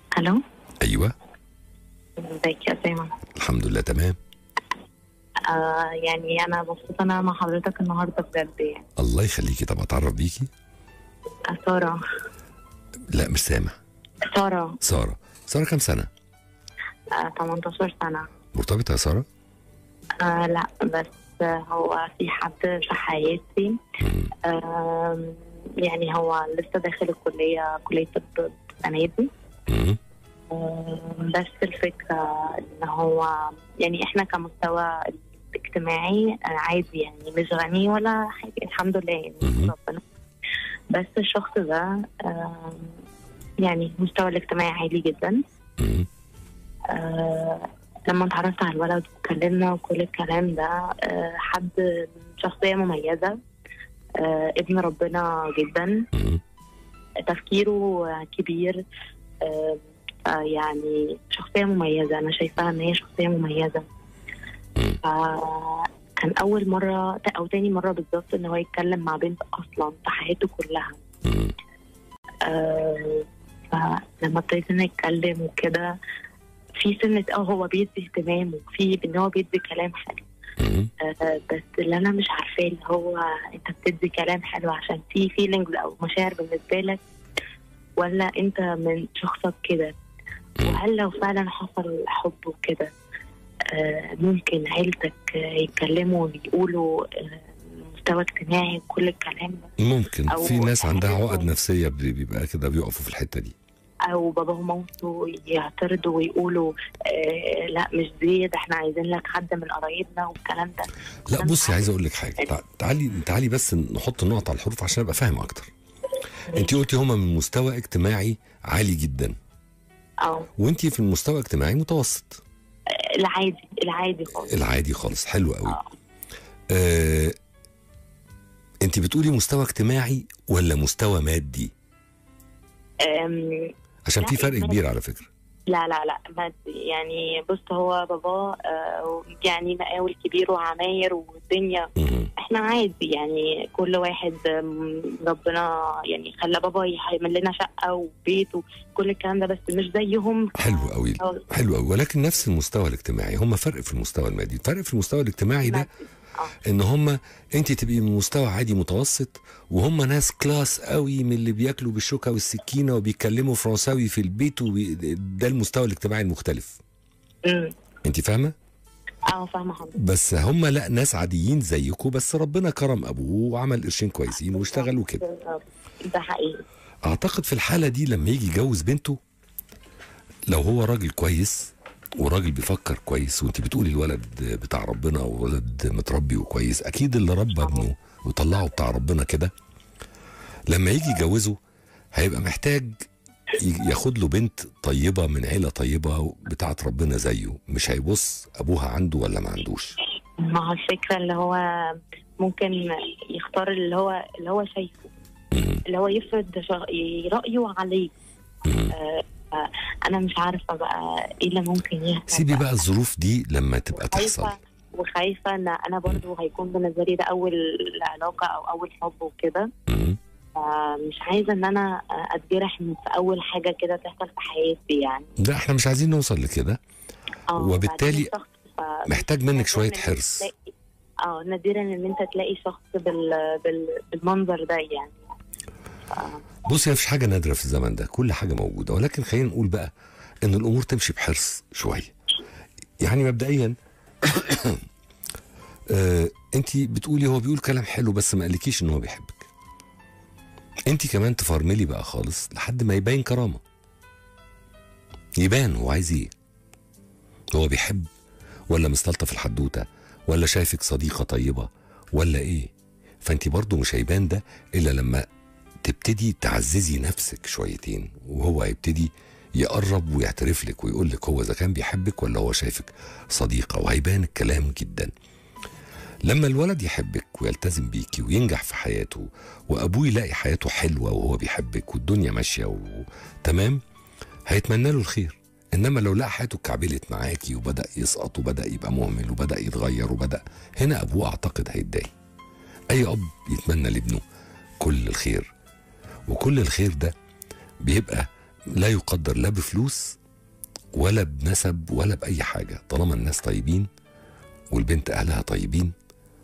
الو ايوه ازيك يا اسامه الحمد لله تمام آه يعني انا مبسوطه انا مع حضرتك النهارده بجد يعني الله يخليكي طب اتعرف بيكي آه، ساره لا مش سامع ساره ساره ساره كام سنه آه 18 سنه مرتبطه يا ساره آه لا بس آه، هو في حد في حياتي مم. آه يعني هو لسه داخل الكليه كليه طب السنه دي مم. آه، بس الفكرة إن هو يعني إحنا كمستوى اجتماعي آه، عادي يعني مش غني ولا حاجة الحمد لله يعني مهم. ربنا بس الشخص ده آه، يعني مستوى الاجتماعي عالي جدا مم. آه، لما اتعرفت على الولد واتكلمنا وكل الكلام ده آه، حد شخصية مميزة آه، ابن ربنا جدا مم. تفكيره كبير آه، آه، يعني شخصية مميزة أنا شايفاها إن هي شخصية مميزة مم. ف- كان أول مرة أو تاني مرة بالظبط إن هو يتكلم مع بنت أصلا في حياته كلها مم. آه، فلما ابتديت إن نتكلم وكده في سنة اه هو بيدي اهتمام وفي إن هو بيدي كلام حلو مم. آه، بس اللي أنا مش عارفاه اللي هو أنت بتدي كلام حلو عشان في فيلينجز أو مشاعر بالنسبة لك ولا أنت من شخصك كده وهل لو فعلا حصل حب وكده آه، ممكن عيلتك آه، يتكلموا ويقولوا آه، مستوى اجتماعي وكل الكلام ده ممكن أو في ناس عندها حاجة عقد نفسيه بي- بيبقى كده بيقفوا في الحته دي او باباهم ومامته يعترضوا ويقولوا آه لا مش دي ده احنا عايزين لك حد من قرايبنا والكلام ده لا بصي عايز اقول لك حاجه تع- تعالي تعالي بس نحط النقط على الحروف عشان ابقى فاهم اكتر انت قلتي هما من مستوى اجتماعي عالي جدا او وانت في المستوى اجتماعي متوسط آه، العادي العادي خالص العادي خالص حلو قوي آه. آه انت بتقولي مستوى اجتماعي ولا مستوى مادي آم، عشان لا، في فرق مادي. كبير على فكره لا لا لا مادي يعني بص هو بابا آه يعني مقاول كبير وعماير والدنيا مم. احنا عادي يعني كل واحد آم، ربنا يعني خلى بابا يعمل لنا شقه وبيت وكل الكلام ده بس مش زيهم حلو قوي أو حلو قوي ولكن نفس المستوى الاجتماعي هم فرق في المستوى المادي الفرق في المستوى الاجتماعي ده مادي. آه. ان هم انت تبقي من مستوى عادي متوسط وهم ناس كلاس قوي من اللي بياكلوا بالشوكه والسكينه وبيتكلموا فرنساوي في البيت وبي... ده المستوى الاجتماعي المختلف امم انت فاهمه اه فاهمه حضرتك بس هم لا ناس عاديين زيكم بس ربنا كرم ابوه وعمل قرشين كويسين واشتغلوا كده بالظبط. ده حقيقي اعتقد في الحاله دي لما يجي يجوز بنته لو هو راجل كويس وراجل بيفكر كويس وانت بتقولي الولد بتاع ربنا وولد متربي وكويس اكيد اللي ربى ابنه وطلعه بتاع ربنا كده لما يجي يجوزه هيبقى محتاج ي- ياخد له بنت طيبه من عيله طيبه بتاعت ربنا زيه مش هيبص ابوها عنده ولا ما عندوش ما هو الفكره اللي هو ممكن يختار اللي هو اللي هو شايفه مم. اللي هو يفرض شغ- رايه عليه مم. آه، آه، انا مش عارفه بقى ايه اللي ممكن يحصل سيبي بقى الظروف دي لما تبقى تحصل خايفه وخايفه ان انا برضو هيكون بالنسبه لي ده اول علاقه او اول حب وكده مم. فمش عايزه ان انا اتجرح من في اول حاجه كده تحصل في حياتي يعني لا احنا مش عايزين نوصل لكده اه وبالتالي بعدين الشخص ف- محتاج منك شوية نادراً إن أنت حرص. تلاقي- اه نادرا ان انت تلاقي شخص بال... بال... بالمنظر ده يعني بص هي مفيش حاجه نادره في الزمن ده كل حاجه موجوده ولكن خلينا نقول بقى ان الامور تمشي بحرص شويه يعني مبدئيا آه انت بتقولي هو بيقول كلام حلو بس ما قالكيش ان هو بيحبك انت كمان تفرملي بقى خالص لحد ما يبين كرامه يبان هو عايز ايه هو بيحب ولا مستلطف الحدوته ولا شايفك صديقه طيبه ولا ايه فانت برضو مش هيبان ده الا لما تبتدي تعززي نفسك شويتين وهو هيبتدي يقرب ويعترف لك ويقول لك هو اذا كان بيحبك ولا هو شايفك صديقه وهيبان الكلام جدا لما الولد يحبك ويلتزم بيكي وينجح في حياته وابوه يلاقي حياته حلوه وهو بيحبك والدنيا ماشيه وتمام هيتمنى له الخير انما لو لقى حياته اتكعبلت معاكي وبدا يسقط وبدا يبقى مهمل وبدا يتغير وبدا هنا ابوه اعتقد هيتضايق اي اب يتمنى لابنه كل الخير وكل الخير ده بيبقى لا يقدر لا بفلوس ولا بنسب ولا باي حاجه طالما الناس طيبين والبنت اهلها طيبين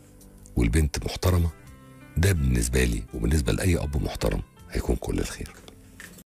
والبنت محترمه ده بالنسبه لي وبالنسبه لاي اب محترم هيكون كل الخير